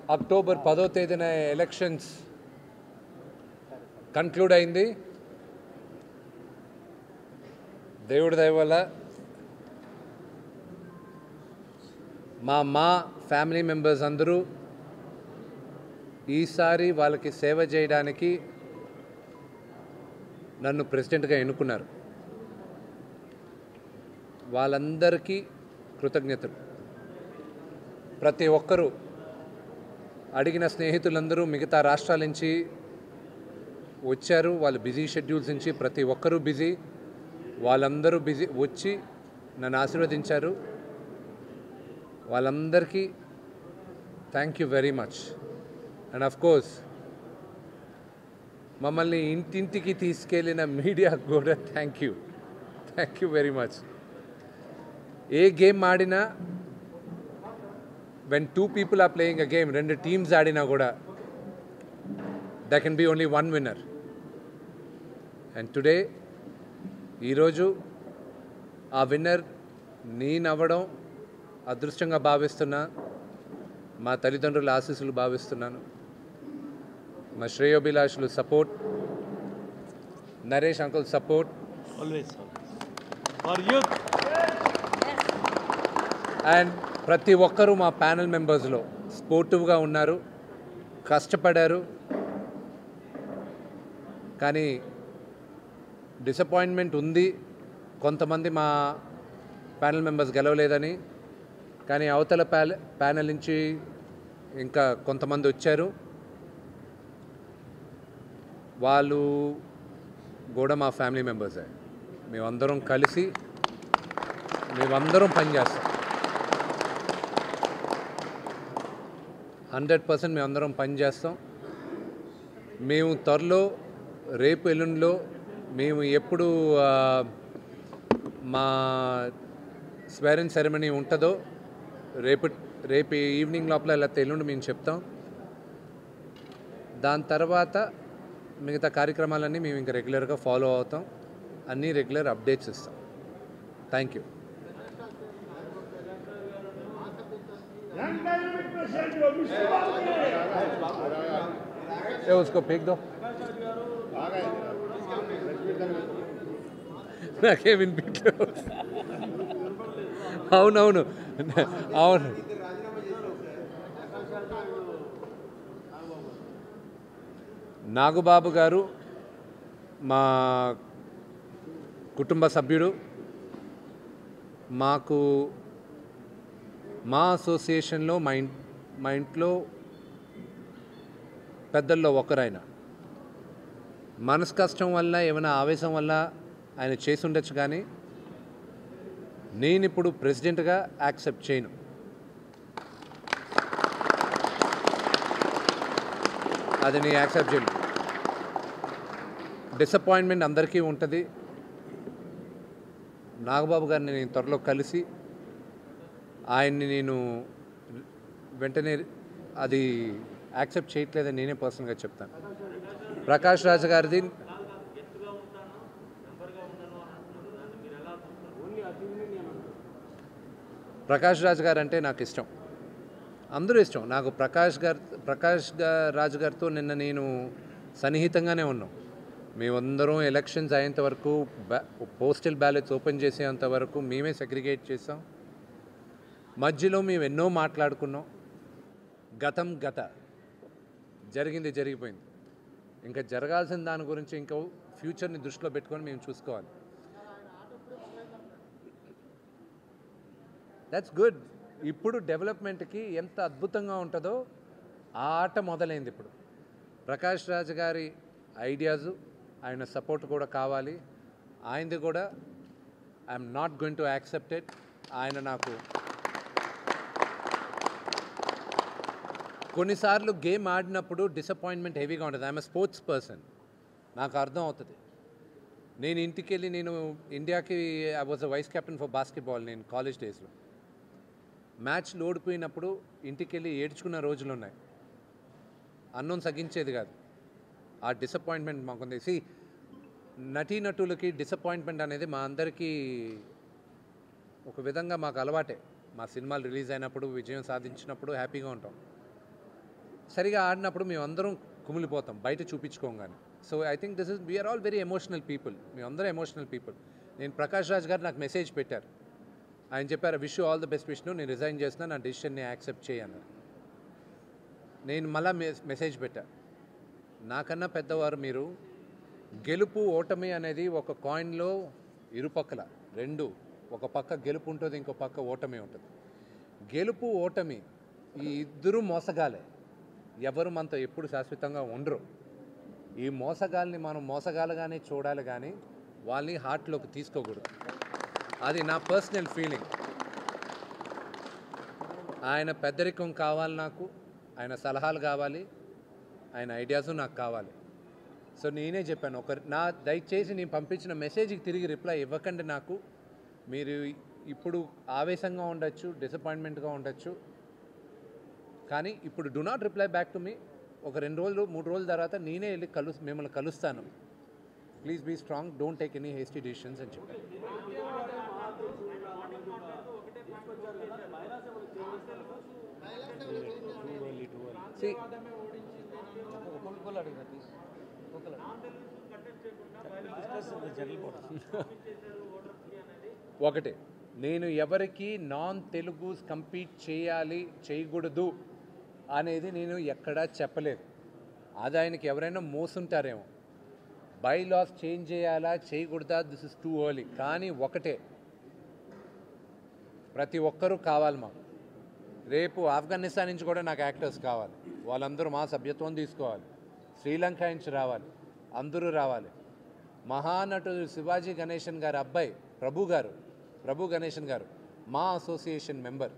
October పదో తేదీన elections conclude అయింది దేవుడి దయ వల్ల మా మా ఫ్యామిలీ మెంబర్స్ అందరూ ఈసారి వాళ్ళకి సేవ చేయడానికి నన్ను ప్రెసిడెంట్గా ఎన్నుకున్నారు వాళ్ళందరికీ కృతజ్ఞతలు ప్రతి ఒక్కరూ అడిగిన స్నేహితులందరూ మిగతా రాష్ట్రాల నుంచి వచ్చారు వాళ్ళ బిజీ షెడ్యూల్స్ నుంచి ప్రతి ఒక్కరూ బిజీ వాళ్ళందరూ బిజీ వచ్చి నన్ను ఆశీర్వదించారు వాళ్ళందరికీ thank you very much and of course మమ్మల్ని ఇంటింటికి తీసుకెళ్ళిన మీడియా కూడా thank you thank you very much ఏ గేమ్ ఆడినా when two people are playing a game రెండు టీమ్స్ ఆడినా కూడా there can be only one winner and today ఈరోజు ఆ విన్నర్ నేనవ్వడం అదృష్టంగా భావిస్తున్నా మా తల్లిదండ్రుల ఆశీస్సులు భావిస్తున్నాను మా శ్రేయోభిలాషులు support Naresh uncle support Always, always. For youth, and ప్రతి ఒక్కరూ మా ప్యానల్ మెంబర్స్లో స్పోర్టివ్గా ఉన్నారు కష్టపడారు కానీ డిసప్పాయింట్మెంట్ ఉంది కొంతమంది మా ప్యానల్ మెంబర్స్ గెలవలేదని కానీ అవతల ప్యాల ప్యానల్ నుంచి ఇంకా కొంతమంది వచ్చారు వాళ్ళు కూడా మా ఫ్యామిలీ మెంబర్సే మేమందరం కలిసి మేమందరం పనిచేస్తాం హండ్రెడ్ పర్సెంట్ మేమందరం పనిచేస్తాం మేము త్వరలో రేపు ఎల్లుండిలో మేము ఎప్పుడు ఆ, మా స్వేరింగ్ సెరమనీ ఉంటుందో రేపు రేపు ఈవినింగ్ లోపల లేకపోతే ఎల్లుండి మేము చెప్తాం దాని తర్వాత మిగతా కార్యక్రమాలన్నీ మేము ఇంకా రెగ్యులర్గా ఫాలో అవుతాం అన్నీ రెగ్యులర్ అప్డేట్స్ ఇస్తాం థ్యాంక్ యూ ఏ उसको फेंक दो నాకే వినిపించలేదు అవునవును అవును నాగుబాబు గారు మా కుటుంబ సభ్యుడు మాకు మా అసోసియేషన్లో మా ఇన్ మా ఇంట్లో పెద్దల్లో ఒకరైన మనసు కష్టం వల్ల ఏమైనా ఆవేశం వల్ల ఆయన చేసి ఉండొచ్చు కానీ నేను ఇప్పుడు ప్రెసిడెంట్గా యాక్సెప్ట్ చేయను అది నేను యాక్సెప్ట్ చేయను డిసప్పాయింట్మెంట్ అందరికీ ఉంటుంది నాగబాబు గారిని నేను త్వరలో కలిసి ఆయన్ని నేను వెంటనే అది యాక్సెప్ట్ చేయట్లేదని నేనే పర్సనల్గా చెప్తాను ప్రకాష్ రాజ్ గారిది ప్రకాష్ రాజ్ గారు అంటే నాకు ఇష్టం అందరూ ఇష్టం నాకు ప్రకాష్ గారు ప్రకాష్ గా రాజ్ గారితో నిన్న నేను సన్నిహితంగానే ఉన్నాం మేమందరం ఎలక్షన్స్ అయ్యేంత వరకు బ్యా పోస్టల్ బ్యాలెట్స్ ఓపెన్ చేసేంత వరకు మేమే సెగ్రిగేట్ చేసాం మధ్యలో మేము ఎన్నో మాట్లాడుకున్నాం గతం గత జరిగింది జరిగిపోయింది ఇంకా జరగాల్సిన దాని గురించి ఇంకా ఫ్యూచర్ని దృష్టిలో పెట్టుకొని మేము చూసుకోవాలి దట్స్ గుడ్ ఇప్పుడు డెవలప్మెంట్కి ఎంత అద్భుతంగా ఉంటుందో ఆ ఆట మొదలైంది ఇప్పుడు ప్రకాష్ రాజ్ గారి ఐడియాస్ ఆయన సపోర్ట్ కూడా కావాలి ఆయనది కూడా I'm not going to accept it ఆయన నాకు కొన్నిసార్లు గేమ్ ఆడినప్పుడు డిసప్పాయింట్మెంట్ హెవీగా ఉంటుంది ఐఎమ్ స్పోర్ట్స్ పర్సన్ నాకు అర్థం అవుతుంది నేను ఇంటికి వెళ్ళి నేను ఇండియాకి I was a vice captain for basketball నేను కాలేజ్ డేస్లో మ్యాచ్లు ఓడిపోయినప్పుడు ఇంటికి వెళ్ళి ఏడ్చుకున్న రోజులు ఉన్నాయి అన్నం సగించేది కాదు ఆ డిసప్పాయింట్మెంట్ మాకుంది సి నటీనటులకి డిసప్పాయింట్మెంట్ అనేది మా అందరికీ ఒక విధంగా మాకు అలవాటే మా సినిమాలు రిలీజ్ అయినప్పుడు విజయం సాధించినప్పుడు హ్యాపీగా ఉంటాం సరిగా ఆడినప్పుడు మేము అందరం కుమిలిపోతాం బయట చూపించుకోగానే so I think this is we're all very emotional people మేమందరం ఎమోషనల్ పీపుల్ నేను ప్రకాష్ రాజ్ గారు నాకు మెసేజ్ పెట్టారు ఆయన చెప్పారు wish all the best Vishnu నేను రిజైన్ చేస్తున్నా నా డెసిషన్ని యాక్సెప్ట్ చేయన్నారు నేను మళ్ళా మె- మెసేజ్ పెట్టా నాకన్నా పెద్దవారు మీరు గెలుపు ఓటమి అనేది ఒక కాయిన్లో ఇరుపక్కల రెండు ఒక పక్క గెలుపు ఉంటుంది ఇంకో పక్క ఓటమి ఉంటుంది గెలుపు ఓటమి ఈ ఇద్దరు మోసగాలే ఎవరు మనతో ఎప్పుడు శాశ్వతంగా ఉండరు ఈ మోసగాల్ని మనం మోసగాలుగానే చూడాలి కానీ వాళ్ళని హార్ట్లోకి తీసుకోకూడదు అది నా పర్సనల్ ఫీలింగ్ ఆయన పెద్దరికం కావాలి నాకు ఆయన సలహాలు కావాలి ఆయన ఐడియాస్ నాకు కావాలి సో నేనే చెప్పాను ఒక నా దయచేసి నేను పంపించిన మెసేజ్కి తిరిగి రిప్లై ఇవ్వకండి నాకు మీరు ఇప్పుడు ఆవేశంగా ఉండొచ్చు డిసప్పాయింట్మెంట్గా ఉండొచ్చు కానీ ఇప్పుడు do not reply back to me ఒక రెండు రోజులు మూడు రోజుల తర్వాత నేనే వెళ్ళి కలు మిమ్మల్ని కలుస్తాను please be strong don't take any hasty decisions అని చెప్పాను See, ఒక్కొక్కరు అడిగారు ప్లీజ్ ఒక్కొక్కరు discuss in the general body ఒకటి నేను ఎవరికి నాన్ తెలుగు కంపీట్ చేయాలి చేయకూడదు అనేది నేను ఎక్కడా చెప్పలేదు అది ఆయనకి ఎవరైనా మోసుంటారేమో బై లాస్ చేంజ్ చేయాలా చేయకూడదా దిస్ ఇస్ టూ ఎర్లీ కానీ ఒకటే ప్రతి ఒక్కరూ కావాలి మాకు రేపు ఆఫ్ఘనిస్తాన్ నుంచి కూడా నాకు యాక్టర్స్ కావాలి వాళ్ళందరూ మా సభ్యత్వం తీసుకోవాలి శ్రీలంక నుంచి రావాలి అందరూ రావాలి మహానటుడు శివాజీ గణేశన్ గారి అబ్బాయి ప్రభు గారు ప్రభు గణేశన్ గారు మా అసోసియేషన్ మెంబర్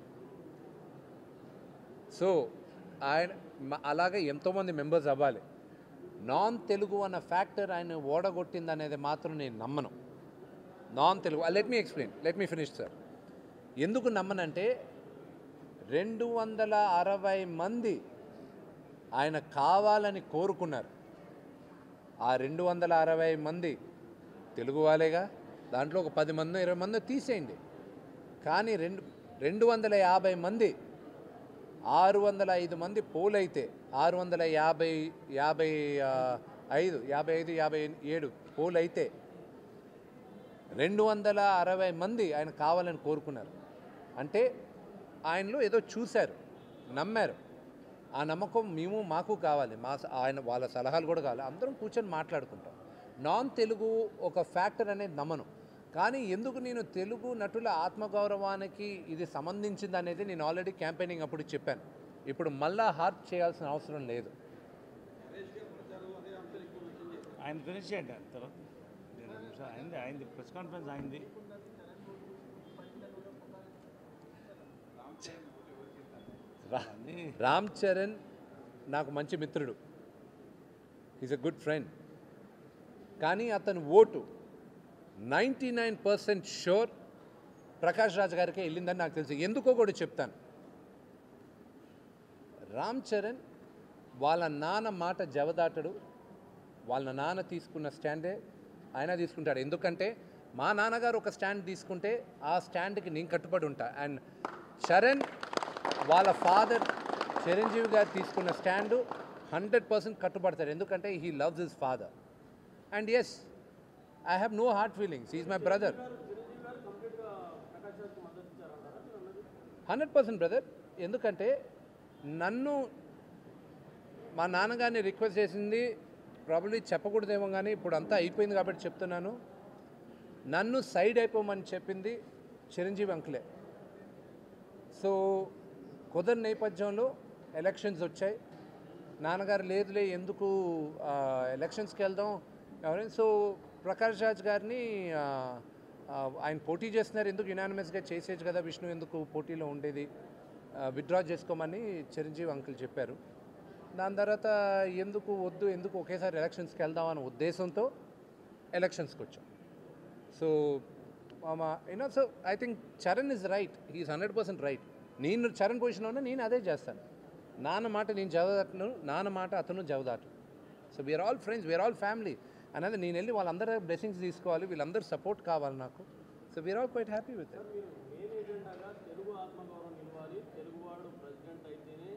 సో ఆయన మ- అలాగే ఎంతోమంది మెంబర్స్ అవ్వాలి నాన్ తెలుగు అన్న ఫ్యాక్టర్ ఆయన ఓడగొట్టింది అనేది మాత్రం నేను నమ్మను non Telugu let me explain let me finish sir ఎందుకు నమ్మనంటే రెండు వందల అరవై మంది ఆయన కావాలని కోరుకున్నారు ఆ రెండు వందల అరవై మంది తెలుగు వాళ్ళేగా దాంట్లో ఒక పది మంది ఇరవై మంది తీసేయండి కానీ రెండు రెండు వందల యాభై మంది ఆరు వందల ఐదు మంది పోలైతే ఆరు వందల యాభై యాభై ఆ, ఐదు యాభై ఐదు యాభై ఏడు పోలైతే రెండు వందల అరవై మంది ఆయన కావాలని కోరుకున్నారు అంటే ఆయనలో ఏదో చూశారు నమ్మారు ఆ నమ్మకం మేము మాకు కావాలి మా స- ఆయన వాళ్ళ సలహాలు కూడా కావాలి అందరం కూర్చొని మాట్లాడుకుంటాం నాన్ తెలుగు ఒక ఫ్యాక్టర్ అనేది నమ్మను కానీ ఎందుకు నేను తెలుగు నటుల ఆత్మగౌరవానికి ఇది సంబంధించింది అనేది నేను ఆల్రెడీ క్యాంపెయినింగ్ అప్పుడు చెప్పాను ఇప్పుడు మళ్ళా హార్ట్ చేయాల్సిన అవసరం లేదు ఆయన ఫినిష్ చేయండి ఆయన తర్వాత రెండు నిమిషాలు అయింది అయింది ప్రెస్ కాన్ఫరెన్స్ అయింది రా- అన్నీ రామ్ చరణ్ నాకు మంచి మిత్రుడు ఈజ్ అ గుడ్ ఫ్రెండ్ కానీ అతని ఓటు ninety nine percent sure Prakash Raj గారికే వెళ్ళిందని నాకు తెలుసు ఎందుకో కూడా చెప్తాను రామ్ చరణ్ వాళ్ళ నాన్న మాట జవదాటడు వాళ్ళ నాన్న తీసుకున్న స్టాండే ఆయన తీసుకుంటాడు ఎందుకంటే మా నాన్నగారు ఒక స్టాండ్ తీసుకుంటే ఆ స్టాండ్కి నేను కట్టుబడి ఉంటా అండ్ చరణ్ వాళ్ళ ఫాదర్ చిరంజీవి గారు తీసుకున్న స్టాండు హండ్రెడ్ పర్సెంట్ కట్టుబడతాడు ఎందుకంటే he loves his father and yes I have no hard feelings is my brother hundred percent brother ఎందుకంటే నన్ను మా నాన్నగారిని రిక్వెస్ట్ చేసింది ప్రాబ్లీ చెప్పకూడదేమో కానీ ఇప్పుడు అంతా అయిపోయింది కాబట్టి చెప్తున్నాను నన్ను సైడ్ అయిపోమని చెప్పింది చిరంజీవి అంకులే సో కుదర్ నేపథ్యంలో ఎలక్షన్స్ వచ్చాయి నాన్నగారు లేదులే ఎందుకు ఆ, ఎలక్షన్స్కి వెళ్దాం ఎవరైనా సో ప్రకాష్ రాజ్ గారిని ఆ, ఆ, ఆయన పోటీ చేస్తున్నారు ఎందుకు యునానిమస్గా చేసేయచ్చు కదా విష్ణు ఎందుకు పోటీలో ఉండేది విత్డ్రా చేసుకోమని చిరంజీవి అంకుల్ చెప్పారు దాని తర్వాత ఎందుకు వద్దు ఎందుకు ఒకేసారి ఎలక్షన్స్కి వెళ్దాం అనే ఉద్దేశంతో ఎలక్షన్స్కి వచ్చాం సో మా you know so I think Charan is right he's hundred percent right నేను చరణ్ పొజిషన్లో ఉన్నా నేను అదే చేస్తాను నాన్న మాట నేను జవదాటను నాన్న మాట అతను జవదాటు so we're all friends we're all family అనేది నేను వెళ్ళి వాళ్ళందరూ బ్లెస్సింగ్స్ తీసుకోవాలి వీళ్ళందరూ సపోర్ట్ కావాలి నాకు so we're all quite happy with main ఎజెండాగా తెలుగు ఆత్మగౌరవం నిలవాలి తెలుగువాడు ప్రెసిడెంట్ అయితేనే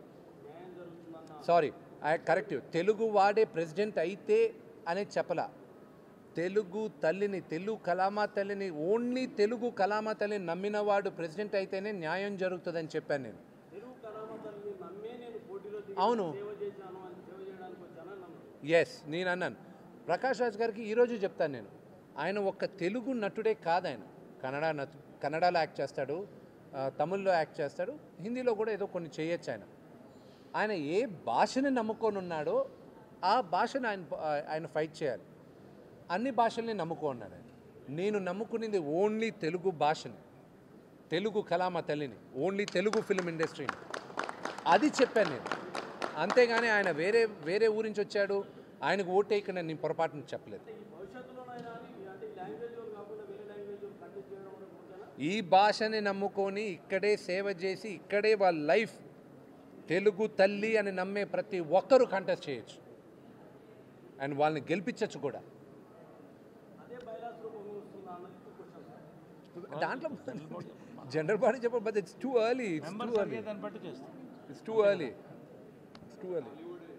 సారీ కరెక్ట్ తెలుగు వాడే ప్రెసిడెంట్ అయితే అనేది చెప్పలా తెలుగు తల్లిని తెలుగు కలామా తల్లిని ఓన్లీ తెలుగు కలామా తల్లిని నమ్మినవాడు ప్రెసిడెంట్ అయితేనే న్యాయం జరుగుతుందని చెప్పాను నేను తెలుగు కళామందరిని నమ్మే నేను పోటీలో దిగి అవును సేవ చేశాను అని సేవ చేయడానికి వచ్చానని నమ్మాను ఎస్ నేను అన్నాను ప్రకాష్ రాజ్ గారికి ఈరోజు చెప్తాను నేను ఆయన ఒక్క తెలుగు నటుడే కాదు ఆయన కన్నడ నటు కన్నడలో యాక్ట్ చేస్తాడు ఆ, తమిళ్లో యాక్ట్ చేస్తాడు హిందీలో కూడా ఏదో కొన్ని చేయొచ్చు ఆయన ఆయన ఏ భాషని నమ్ముకొని ఉన్నాడో ఆ భాషను ఆయన ఆయన ఫైట్ చేయాలి అన్ని భాషల్ని నమ్ముకున్నాడు ఆయన నేను నమ్ముకునేది ఓన్లీ తెలుగు భాషని తెలుగు కళామ తల్లిని ఓన్లీ తెలుగు ఫిల్మ్ ఇండస్ట్రీని అది చెప్పాను నేను అంతేగాని ఆయన వేరే వేరే ఊరి నుంచి వచ్చాడు ఆయనకు ఓటేయకుండా నేను పొరపాటున చెప్పలేదు ఈ భవిష్యత్తులోనైనా అని అంటే ఈ లాంగ్వేజ్ వాళ్ళు కాకుండా వేరే లాంగ్వేజ్ వాళ్ళు కంటెస్ట్ చేయడం కూడా ఓకేనా ఈ భాషని నమ్ముకొని ఇక్కడే సేవ చేసి ఇక్కడే వాళ్ళ లైఫ్ తెలుగు తల్లి అని నమ్మే ప్రతి ఒక్కరూ కంటెస్ట్ చేయొచ్చు అండ్ వాళ్ళని గెలిపించవచ్చు కూడా అదే బైలాస్ రూపంలో వస్తుందా అన్నది క్వశ్చన్ సార్ దాంట్లో జనరల్ బాడీ చెప్పాలి but it's too early it's too members early దాన్ని బట్టి చేస్తాం it's too early it's too early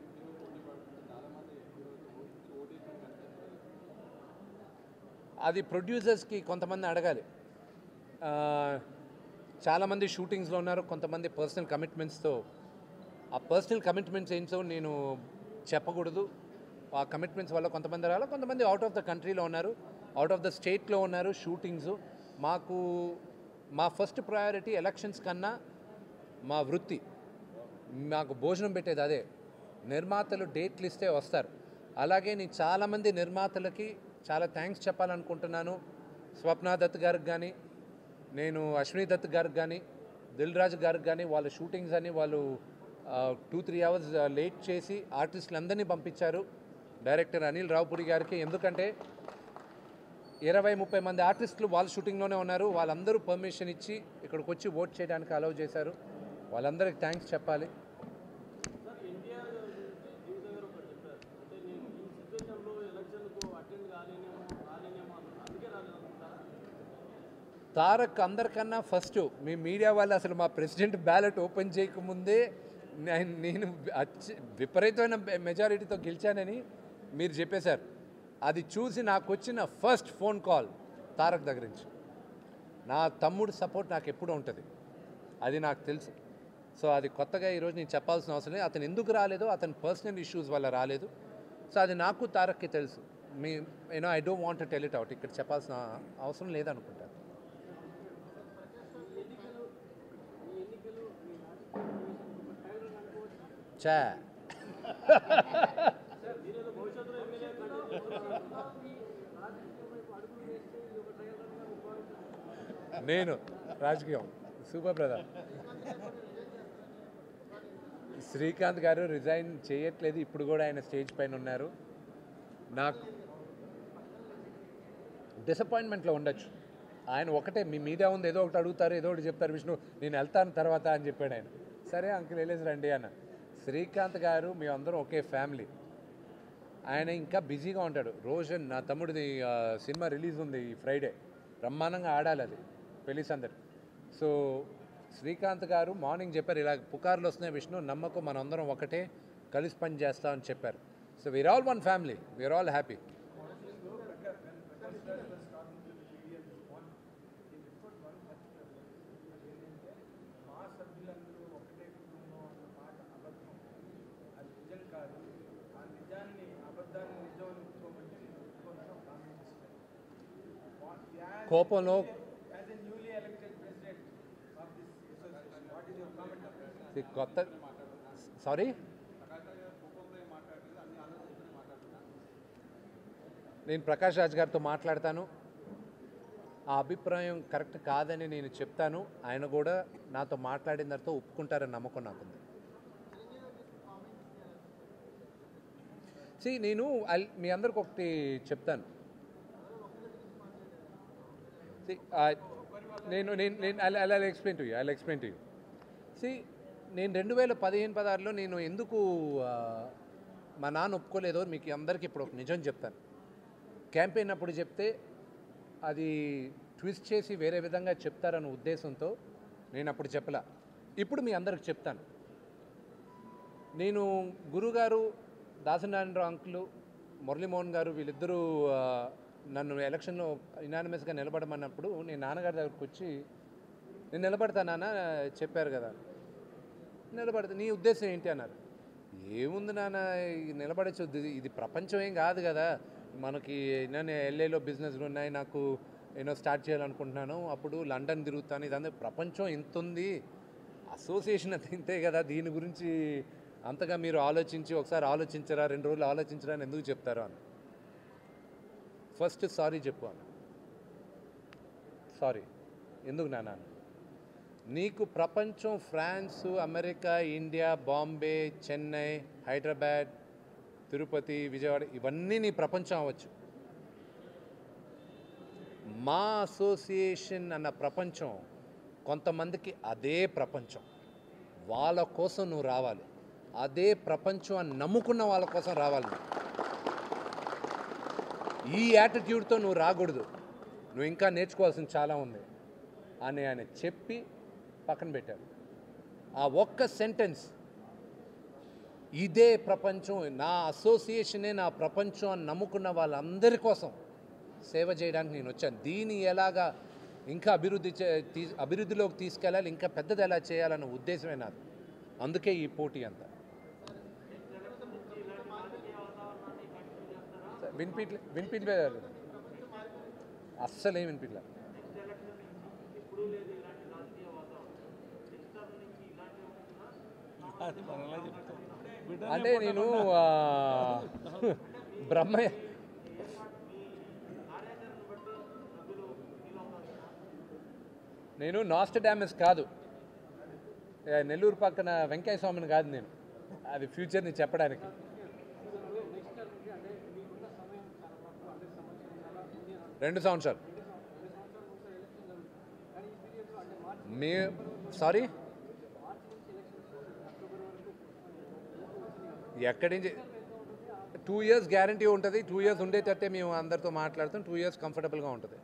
అది ప్రొడ్యూసర్స్కి కొంతమంది అడగాలి ఆ, చాలామంది షూటింగ్స్లో ఉన్నారు కొంతమంది పర్సనల్ కమిట్మెంట్స్తో ఆ పర్సనల్ కమిట్మెంట్స్ ఏంటో నేను చెప్పకూడదు ఆ కమిట్మెంట్స్ వల్ల కొంతమంది రావాలి కొంతమంది అవుట్ ఆఫ్ ద కంట్రీలో ఉన్నారు అవుట్ ఆఫ్ ద స్టేట్లో ఉన్నారు షూటింగ్స్ మాకు మా ఫస్ట్ ప్రయారిటీ ఎలక్షన్స్ కన్నా మా వృత్తి మాకు భోజనం పెట్టేది అదే నిర్మాతలు డేట్లు ఇస్తే వస్తారు అలాగే నేను చాలామంది నిర్మాతలకి చాలా థ్యాంక్స్ చెప్పాలనుకుంటున్నాను స్వప్న దత్ గారికి కానీ నేను అశ్విని దత్ గారికి కానీ దిల్ రాజు గారికి కానీ వాళ్ళ షూటింగ్స్ అని వాళ్ళు టూ త్రీ అవర్స్ లేట్ చేసి ఆర్టిస్టులందరినీ పంపించారు డైరెక్టర్ అనిల్ రావుపూడి గారికి ఎందుకంటే ఇరవై ముప్పై మంది ఆర్టిస్టులు వాళ్ళ షూటింగ్లోనే ఉన్నారు వాళ్ళందరూ పర్మిషన్ ఇచ్చి ఇక్కడికి వచ్చి ఓట్ చేయడానికి అలౌ చేశారు వాళ్ళందరికీ థ్యాంక్స్ చెప్పాలి సార్ ఎన్టీఆర్ గారు జీవిత గారు ఒకటి చెప్పారు అంటే నేను ఈ సిచ్యువేషన్లో ఎలక్షన్కు అటెండ్ కాలేనేమో రాలేనేమో అన్నారు అందుకే రాలేదనుకుంటారా తారక్ అందరికన్నా ఫస్ట్ మీ మీడియా వాళ్ళు అసలు మా ప్రెసిడెంట్ బ్యాలెట్ ఓపెన్ చేయకముందే నేను- నేను అచ్చి- విపరీతమైన మెజారిటీతో గెలిచానని మీరు చెప్పేశారు అది చూసి నాకు వచ్చిన ఫస్ట్ ఫోన్ కాల్ తారక్ దగ్గర నుంచి నా తమ్ముడు సపోర్ట్ నాకు ఎప్పుడూ ఉంటుంది అది నాకు తెలుసు సో అది కొత్తగా ఈరోజు నేను చెప్పాల్సిన అవసరం లేదు అతను ఎందుకు రాలేదో అతని పర్సనల్ ఇష్యూస్ వల్ల రాలేదు సో అది నాకు తారక్కి తెలుసు మీ you know I don't want tell it out ఇక్కడ చెప్పాల్సిన అవసరం లేదనుకుంటాను చా మీరేదో భవిష్యత్తులో ఎమ్మెల్యే కంటెస్ట్ చేస్తున్నారు అడుగులు వేస్తే ఇది ఒక ట్రయల్ రన్గా మీకు భావించారు నేను రాజకీయం సూపర్ బ్రదర్ శ్రీకాంత్ గారు రిజైన్ చేయట్లేదు ఇప్పుడు కూడా ఆయన స్టేజ్ పైన ఉన్నారు నాకు డిసప్పాయింట్మెంట్లో ఉండొచ్చు ఆయన ఒకటే మీ మీడియా ఉంది ఏదో ఒకటి అడుగుతారు ఏదో ఒకటి చెప్తారు విష్ణు నేను వెళ్తాను తర్వాత అని చెప్పాడు ఆయన సరే అంకుల్ వెళ్ళేసి రండి అన్న శ్రీకాంత్ గారు మేమందరం ఒకే ఫ్యామిలీ ఆయన ఇంకా బిజీగా ఉంటాడు రోషన్ నా తమ్ముడిది ఆ, సినిమా రిలీజ్ ఉంది ఈ ఫ్రైడే బ్రహ్మాండంగా ఆడాలి అది పెళ్లి సందడి సో శ్రీకాంత్ గారు మార్నింగ్ చెప్పారు ఇలా పుకార్లు వస్తున్నాయి విష్ణు నమ్మకం మనందరం ఒకటే కలిసి పని చేస్తామని చెప్పారు so we're all one family we're all happy మా సభ్యులందరూ ఒకటే కుటుంబం అన్న మాట అబద్ధం అది నిజం కాదు ఆ నిజాన్ని అబద్ధాన్ని నిజం అని ఒప్పుకోమంటే నేను ఒప్పుకోను కామెంట్ చేస్తాను కోపంలో as a newly elected president of this association what is your comment ఇది కొత్త సారీ నేను ప్రకాష్ రాజ్ గారితో మాట్లాడతాను ఆ అభిప్రాయం కరెక్ట్ కాదని నేను చెప్తాను ఆయన కూడా నాతో మాట్లాడిన తర్వాత ఒప్పుకుంటారని నమ్మకం నాకుంది సి నేను అల్- మీ అందరికి ఒకటి చెప్తాను See, I- నేను నేను నేను అలా అలా explain to you I explain to you see నేను రెండు వేల పదిహేను పదహారులో నేను ఎందుకు ఆ, మా నాన్న ఒప్పుకోలేదో మీకు అందరికీ ఇప్పుడు ఒక నిజం చెప్తాను క్యాంపెయిన్ అప్పుడు చెప్తే అది ట్విస్ట్ చేసి వేరే విధంగా చెప్తారన్న ఉద్దేశంతో నేను అప్పుడు చెప్పలా ఇప్పుడు మీ అందరికి చెప్తాను నేను గురుగారు దాసనారాయణరావు అంకులు మురళీమోహన్ గారు వీళ్ళిద్దరూ ఆ, నన్ను ఎలక్షన్లో ఇనానిమస్గా నిలబడమన్నప్పుడు నేను నాన్నగారి దగ్గరకు వచ్చి నేను నిలబడతానా చెప్పారు కదా నిలబడతా నీ ఉద్దేశం ఏంటి అన్నారు ఏముంది నాన్న ఈ నిలబడచ్చు ఇది ఇది ప్రపంచం ఏం కాదు కదా మనకి నేను ఎల్ఏలో బిజినెస్లు ఉన్నాయి నాకు ఏదో స్టార్ట్ చేయాలనుకుంటున్నాను అప్పుడు లండన్ తిరుగుతాను ఇదంతా ప్రపంచం ఇంత ఉంది అసోసియేషన్ అంత ఇంతే కదా దీని గురించి అంతగా మీరు ఆలోచించి ఒకసారి ఆలోచించరా రెండు రోజులు ఆలోచించరా అని ఎందుకు చెప్తారు అని ఫస్ట్ సారీ చెప్పు అని సారీ ఎందుకు నాన్న అని. నీకు ప్రపంచం France America India Bombay Chennai Hyderabad Tirupati Vijayawada ఇవన్నీ నీ ప్రపంచం అవ్వచ్చు మా అసోసియేషన్ అన్న ప్రపంచం కొంతమందికి అదే ప్రపంచం వాళ్ళ కోసం నువ్వు రావాలి అదే ప్రపంచం అని నమ్ముకున్న వాళ్ళ కోసం రావాలి నువ్వు. ఈ యాటిట్యూడ్తో నువ్వు రాకూడదు నువ్వు ఇంకా నేర్చుకోవాల్సింది చాలా ఉంది అని ఆయన చెప్పి పక్కన పెట్టారు ఆ ఒక్క సెంటెన్స్ ఇదే ప్రపంచం నా అసోసియేషనే నా ప్రపంచం అని నమ్ముకున్న వాళ్ళందరి కోసం సేవ చేయడానికి నేను వచ్చాను దీన్ని ఎలాగా ఇంకా అభివృద్ధి చే తీ అభివృద్ధిలోకి తీసుకెళ్ళాలి ఇంకా పెద్దది ఎలా చేయాలన్న ఉద్దేశమే నాది అందుకే ఈ పోటీ అంతా వినిపిట్లే వినిపించలేదు అస్సలేం వినిపించలే అది మనం ఎలా చెప్తాం బిడ్డనే అంటే నేను ఆ, బ్రహ్మయ్య నేను నాస్టడామస్ కాదు ఏ, నెల్లూరు పక్కన వెంకయ్య స్వామిని కాదు నేను అది ఫ్యూచర్ని చెప్పడానికి రెండు సంవత్సరాలు మీ సారీ ఎక్కడి నుంచి టూ ఇయర్స్ గ్యారంటీ ఉంటుంది టూ ఇయర్స్ ఉండేటట్టే మేము అందరితో మాట్లాడుతాం టూ ఇయర్స్ కంఫర్టబుల్గా ఉంటుంది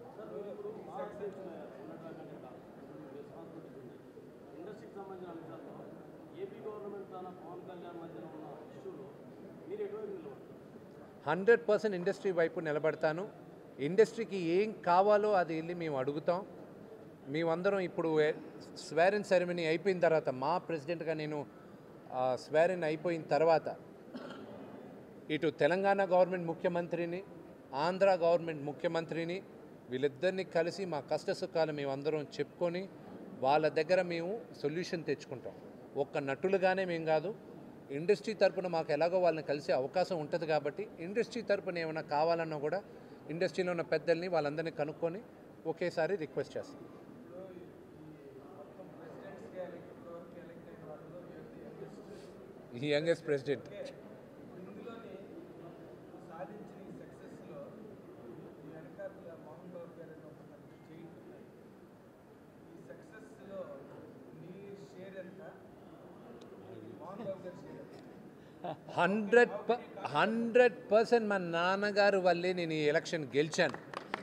ఇండస్ట్రీకి సంబంధించిన అంశాల్లో ఏపీ గవర్నమెంట్ తన పవన్ కళ్యాణ్ మధ్యన ఉన్న ఇష్యూలో మీరు ఎటువంటి నిలబడతారు హండ్రెడ్ పర్సెంట్ ఇండస్ట్రీ వైపు నిలబడతాను ఇండస్ట్రీకి ఏం కావాలో అది వెళ్ళి మేము అడుగుతాం మేమందరం ఇప్పుడు స్వేరన్ సెరమనీ అయిపోయిన తర్వాత మా ప్రెసిడెంట్గా నేను స్వేరన్ అయిపోయిన తర్వాత ఇటు తెలంగాణ గవర్నమెంట్ ముఖ్యమంత్రిని ఆంధ్ర గవర్నమెంట్ ముఖ్యమంత్రిని వీళ్ళిద్దరిని కలిసి మా కష్ట సుఖాలు మేమందరం చెప్పుకొని వాళ్ళ దగ్గర మేము సొల్యూషన్ తెచ్చుకుంటాం ఒక్క నటులుగానే మేము కాదు ఇండస్ట్రీ తరపున మాకు ఎలాగో వాళ్ళని కలిసే అవకాశం ఉంటుంది కాబట్టి ఇండస్ట్రీ తరపున ఏమైనా కావాలన్నా కూడా ఇండస్ట్రీలో ఉన్న పెద్దల్ని వాళ్ళందరినీ కనుక్కొని ఒకేసారి రిక్వెస్ట్ చేస్తాం ఈ యంగెస్ట్ ప్రెసిడెంట్ ఇందులోని సాధించిన ఈ సక్సెస్లో ఈ వెనకాల మోహన్ బాబు గారు అని ఒక మంచి చేయింట్ ఉన్నాయి ఈ సక్సెస్లో నీ షేర్ ఎంత మోహన్ బాబు గారి షేర్ ఎంత హండ్రెడ్ హండ్రెడ్ పర్సెంట్ మా నాన్నగారు వల్లే నేను ఈ ఎలక్షన్ గెలిచాను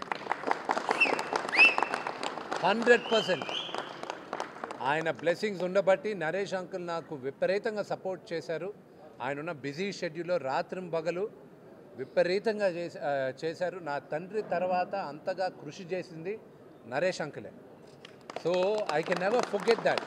హండ్రెడ్ పర్సెంట్ ఆయన బ్లెస్సింగ్స్ ఉండబట్టి నరేష్ అంకుల్ నాకు విపరీతంగా సపోర్ట్ చేశారు ఆయన ఉన్న బిజీ షెడ్యూల్లో రాత్రి పగలు విపరీతంగా చేసి ఆ, చేశారు నా తండ్రి తర్వాత అంతగా కృషి చేసింది నరేష్ అంకులే so I can never forget that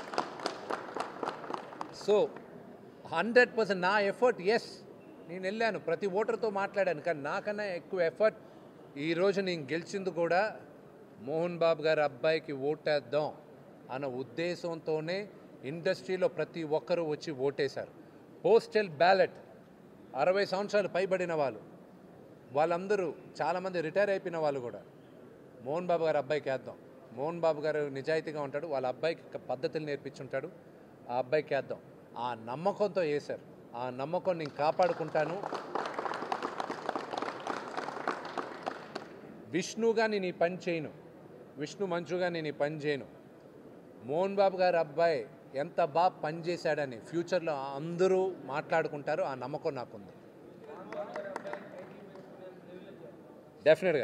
so hundred percent నా ఎఫర్ట్ ఎస్ నేను వెళ్ళాను ప్రతి ఓటర్తో మాట్లాడాను కానీ నాకన్నా ఎక్కువ ఎఫర్ట్ ఈరోజు నేను గెలిచింది కూడా మోహన్ బాబు గారి అబ్బాయికి ఓటేద్దాం అన్న ఉద్దేశంతోనే ఇండస్ట్రీలో ప్రతి ఒక్కరూ వచ్చి ఓటేశారు పోస్టల్ బ్యాలెట్ అరవై సంవత్సరాలు పైబడిన వాళ్ళు వాళ్ళందరూ చాలామంది రిటైర్ అయిపోయిన వాళ్ళు కూడా మోహన్ బాబు గారి అబ్బాయికి వేద్దాం మోహన్ బాబు గారు నిజాయితీగా ఉంటాడు వాళ్ళ అబ్బాయికి ఒక పద్ధతులు నేర్పించుంటాడు ఆ అబ్బాయికి వేద్దాం ఆ నమ్మకంతో వేశారు ఆ నమ్మకం నేను కాపాడుకుంటాను విష్ణుగా నేను ఈ పని చేయను విష్ణు మంచుగా నేను ఈ పని చేయను మోహన్ బాబు గారి అబ్బాయి ఎంత బాగా పనిచేశాడని ఫ్యూచర్లో అందరూ మాట్లాడుకుంటారు ఆ నమ్మకం నాకుంది డెఫినెట్గా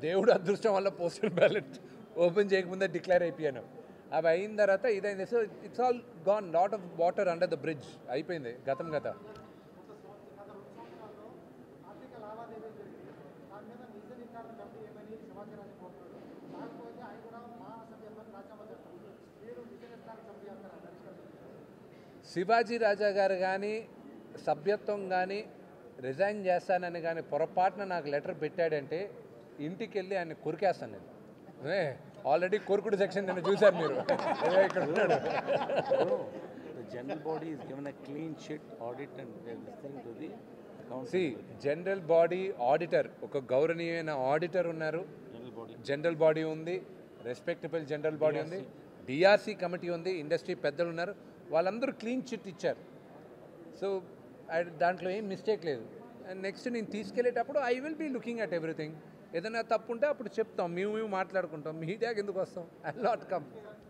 దేవుడు అదృష్టం వల్ల పోస్టల్ బ్యాలెట్ ఓపెన్ చేయకముందే డిక్లేర్ అయిపోయాను అవి అయిన తర్వాత ఇదైంది so it's all gone lot of water under the bridge అయిపోయింది గతం గత ఆర్థిక లావాదేవీలు జరిగింది దాని మీద నిజ నిర్ధారణ కమిటీ ఏమని సమాచారాన్ని కోరుతున్నాడు కాకపోతే ఆయన కూడా మా సభ్యత్వాన్ని రాజ్యాంగ చేస్తారు మీరు నిజ నిర్ధారణ కమిటీ అంటారా హరీష్ గారు శివాజీ రాజా గారు కానీ సభ్యత్వం కానీ రిజైన్ చేస్తానని కానీ పొరపాటున నాకు లెటర్ పెట్టాడంటే ఇంటికి వెళ్ళి ఆయన కొరికేస్తాను నేను ఏ, ఆల్రెడీ కొరుకుడు సెక్షన్ నేను చూశారు మీరు ఏ, ఇక్కడ ఉన్నాడు The general body is given a clean sheet audit and they're listening to the account. See general body auditor ఒక గౌరవనీయమైన ఆడిటర్ ఉన్నారు General body. జనరల్ బాడీ ఉంది రెస్పెక్టబుల్ జనరల్ బాడీ ఉంది డిఆర్సీ కమిటీ ఉంది ఇండస్ట్రీ పెద్దలు ఉన్నారు వాళ్ళందరూ క్లీన్ చిట్ ఇచ్చారు సో దాంట్లో ఏం మిస్టేక్ లేదు అండ్ నెక్స్ట్ నేను తీసుకెళ్ళేటప్పుడు I will be looking at everything ఏదైనా తప్పు ఉంటే అప్పుడు చెప్తాం మేము మేము మాట్లాడుకుంటాం మీడియాకి ఎందుకు వస్తాం I not come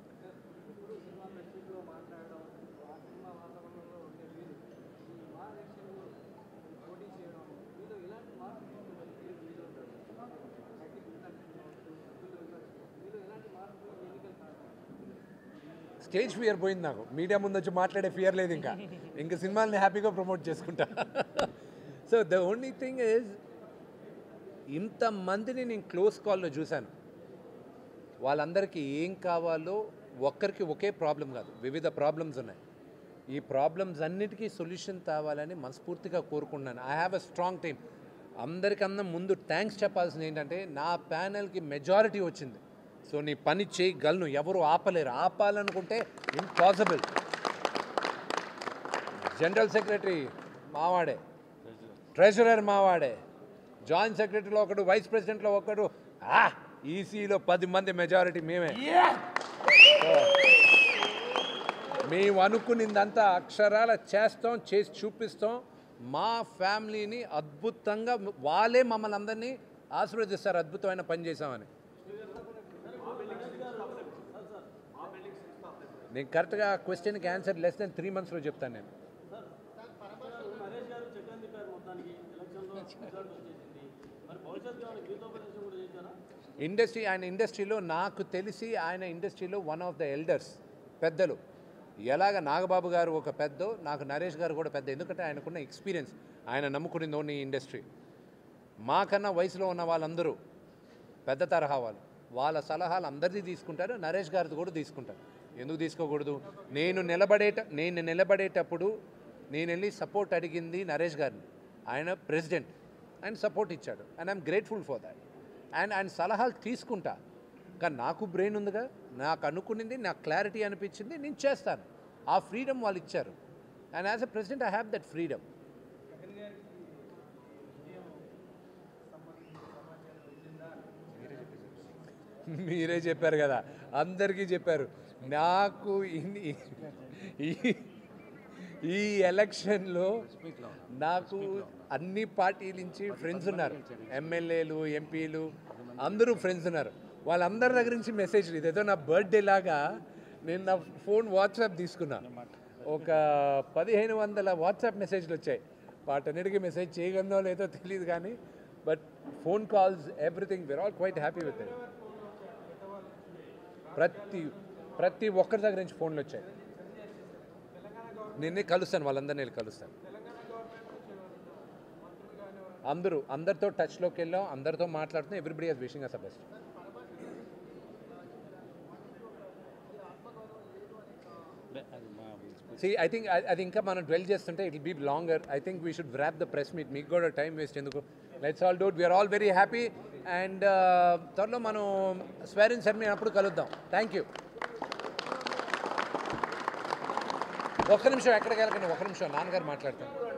stage fear పోయింది నాకు మీడియా ముందు వచ్చి మాట్లాడే ఫియర్ లేదు ఇంకా ఇంకా సినిమాల్ని హ్యాపీగా ప్రమోట్ చేసుకుంటా so the only thing is ఇంతమందిని నేను క్లోజ్ కాల్లో చూశాను వాళ్ళందరికీ ఏం కావాలో ఒక్కరికి ఒకే ప్రాబ్లం కాదు వివిధ ప్రాబ్లమ్స్ ఉన్నాయి ఈ ప్రాబ్లమ్స్ అన్నిటికీ సొల్యూషన్ కావాలని మనస్ఫూర్తిగా కోరుకుంటున్నాను I have a strong team అందరికన్నా ముందు థ్యాంక్స్ చెప్పాల్సింది ఏంటంటే నా ప్యానెల్కి మెజారిటీ వచ్చింది సో నీ పని చేయగలను ఎవరు ఆపలేరు ఆపాలనుకుంటే ఇంపాసిబుల్ జనరల్ సెక్రటరీ మావాడే ట్రెజరర్ మావాడే జాయింట్ సెక్రటరీలో ఒకడు వైస్ ప్రెసిడెంట్లో ఒకడు ఆ ఈసీలో పది మంది మెజారిటీ మేమే మేము అనుకునిందంతా అక్షరాల చేస్తాం చేసి చూపిస్తాం మా ఫ్యామిలీని అద్భుతంగా వాళ్ళే మమ్మల్ని అందరినీ ఆశీర్వదిస్తారు అద్భుతమైన పని చేశామని నేను కరెక్ట్గా క్వశ్చన్కి ఆన్సర్ లెస్ దెన్ త్రీ మంత్స్లో చెప్తాను నేను నరేష్ గారు చక్రం తిప్పారు మొత్తానికి ఎలక్షన్లో రిజల్ట్ వచ్చేసింది మరి భవిష్యత్తు ఏమైనా గీతోపదేశం కూడా చేశారా ఇండస్ట్రీ ఆయన ఇండస్ట్రీలో నాకు తెలిసి ఆయన ఇండస్ట్రీలో వన్ ఆఫ్ ద ఎల్డర్స్ పెద్దలు ఎలాగ నాగబాబు గారు ఒక పెద్ద నాకు నరేష్ గారు కూడా పెద్ద ఎందుకంటే ఆయనకున్న ఎక్స్పీరియన్స్ ఆయన నమ్ముకునింది ఓన్లీ ఇండస్ట్రీ మాకన్నా వయసులో ఉన్న వాళ్ళందరూ పెద్ద తరహా వాళ్ళు వాళ్ళ సలహాలు అందరిది తీసుకుంటారు నరేష్ గారిది కూడా తీసుకుంటారు ఎందుకు తీసుకోకూడదు నేను నిలబడేట నేను నిలబడేటప్పుడు నేను వెళ్ళి సపోర్ట్ అడిగింది నరేష్ గారిని ఆయన ప్రెసిడెంట్ ఆయన సపోర్ట్ ఇచ్చాడు and I'm grateful for that and ఆయన సలహాలు తీసుకుంటా కానీ నాకు బ్రెయిన్ ఉందిగా నాకు అనుకునింది నాకు క్లారిటీ అనిపించింది నేను చేస్తాను ఆ ఫ్రీడమ్ వాళ్ళు ఇచ్చారు and as a president I have that freedom మీరే చెప్పారు కదా అందరికీ చెప్పారు నాకు ఇన్ని ఈ- ఈ ఎలక్షన్లో నాకు అన్ని పార్టీల నుంచి ఫ్రెండ్స్ ఉన్నారు ఎమ్మెల్యేలు ఎంపీలు అందరూ ఫ్రెండ్స్ ఉన్నారు వాళ్ళందరి దగ్గర నుంచి మెసేజ్ ఇదేదో నా బర్త్డే లాగా నేను నా ఫోన్ వాట్సాప్ తీసుకున్నా ఒక పదిహేను వందల వాట్సాప్ మెసేజ్లు వచ్చాయి వాటన్నిటికీ మెసేజ్ చేయగలనో లేదో తెలియదు కానీ but phone calls everything we're all quite happy with it ప్రతి ప్రతి ఒక్కరి దగ్గర నుంచి ఫోన్లు వచ్చాయి నిన్నే కలుస్తాను వాళ్ళందరినీ వెళ్ళి కలుస్తాను అందరూ అందరితో టచ్లోకి వెళ్ళాం అందరితో మాట్లాడుతున్నాం everybody has wishing us best అది మా సి ఐ థింక్ అది ఇంకా మనం డ్వెల్ చేస్తుంటే it be longer I think we should wrap the press meet మీకు కూడా టైం వేస్ట్ ఎందుకు let's all dote we are all very happy and త్వరలో మనం స్వేరిన్ సెరమనీ అప్పుడు కలుద్దాం థ్యాంక్ యూ ఒక్క నిమిషం ఎక్కడికి వెళ్ళకండి ఒక్క నిమిషం నాన్నగారు మాట్లాడతాను